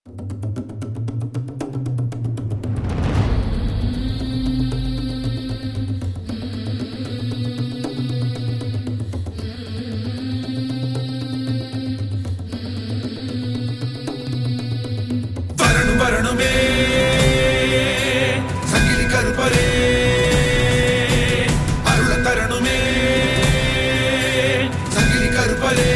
வரணும் வரணுமே சங்கிலி கருப்பரே அருள தரணுமே சங்கிலி கருப்பரே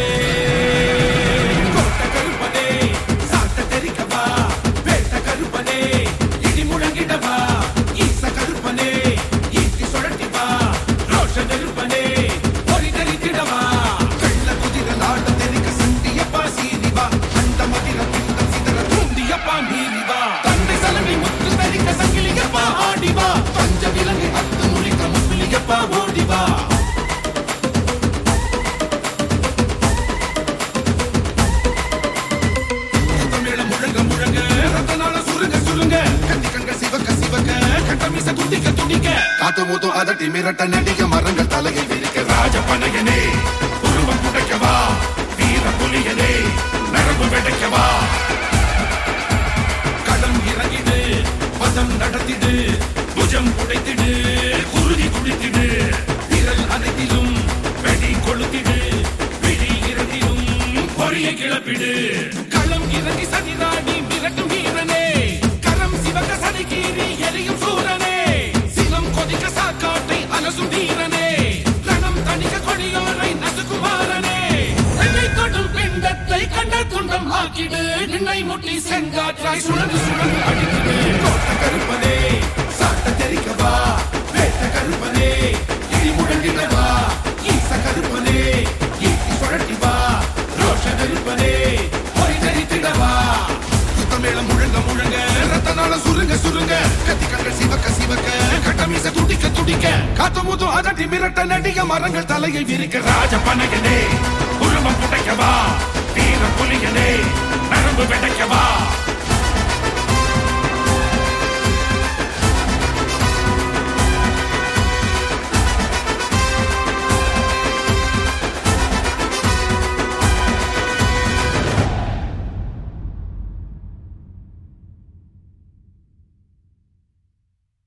கோட்ட கருப்பனே சாட்ட தெரிக்கவா வேட்ட கருப்பனே இடி முழங்கிடவா ஈச கருப்பனே ஈட்டி சுழட்டி வா ரோஷ நெருப்பனே பொறி தெரித்திடவா வெள்ள குதிர நாட்ட தெரிக்க சண்டியப்பா சீனிவா அந்த மதிர பிண்டம் சிதற தூண்டியப்பா மீறிவா தந்தை சலங்கை முத்து தரிக்க சங்கிலியப்பா ஆடிவா பஞ்ச விலங்கை அத்து முழிக்க முப்பிலியப்பா ஓடிவா தமிழம் முழங்க முழங்க ரத்தனால சுருங்க சுருங்க கத்தி கண்கள் சிவக்க சிவக்க கட்டமிச துடிக்க துடிக்க காத்து மூத்தும் அதட்டி மிரட்ட நடிக மரங்கள் தலையை விரிக்க ராஜ பனையனே உருவம் புடைக்கவா வீர புலியனே நரம்பு வெடைக்கவா களம் இறங்கிடு பதம் நடத்திடு புஜம் புடைத்திடு குருதி குடித்திடு விரல் அனைத்திலும் வெடி கொளுத்திடு விழி இரண்டிலும் பொறியை கிளப்பிடு களம் இறங்கி சதிராணி மிரட்டும் வீரனே கரம் சிவக சதிகீறி எரியும் சூரனே சினம் கொதிக்க சாக்காட்டை அலசும் வீரனே ரணம் தணிக்க கொடியோரை நசுகுமாரனே என்னை தொடும் பிண்டத்தை கண்ட துண்டம் ஆக்கிடு நின்னை முட்டி செங்காற்றாய் சுழந்து சுழந்து அடிக்கிடு கோட்ட கருப்பனே சாட்ட தெரிக்கவா வேட்ட கருப்பனே இடி முழங்கிடவா ஈச கருப்பனே ஈட்டி சுழட்டி வா ரோஷ கருப்பனே பொறி தெரித்திடவா சுத்தமேளம் முழங்க முழங்க ரத்தனால சுருங்க சுருங்க கத்தி கண்கள் சிவக்க சிவக்க கட்டமீச துடிக்க துடிக்க காத்து மூத்தும் அதட்டி மிரட்ட நடிக மரங்கள் தலையை விரிக்க ராஜ பனையனே உருவம் புடைக்கவா வீர புலியனே நரம்பு வெடைக்கவா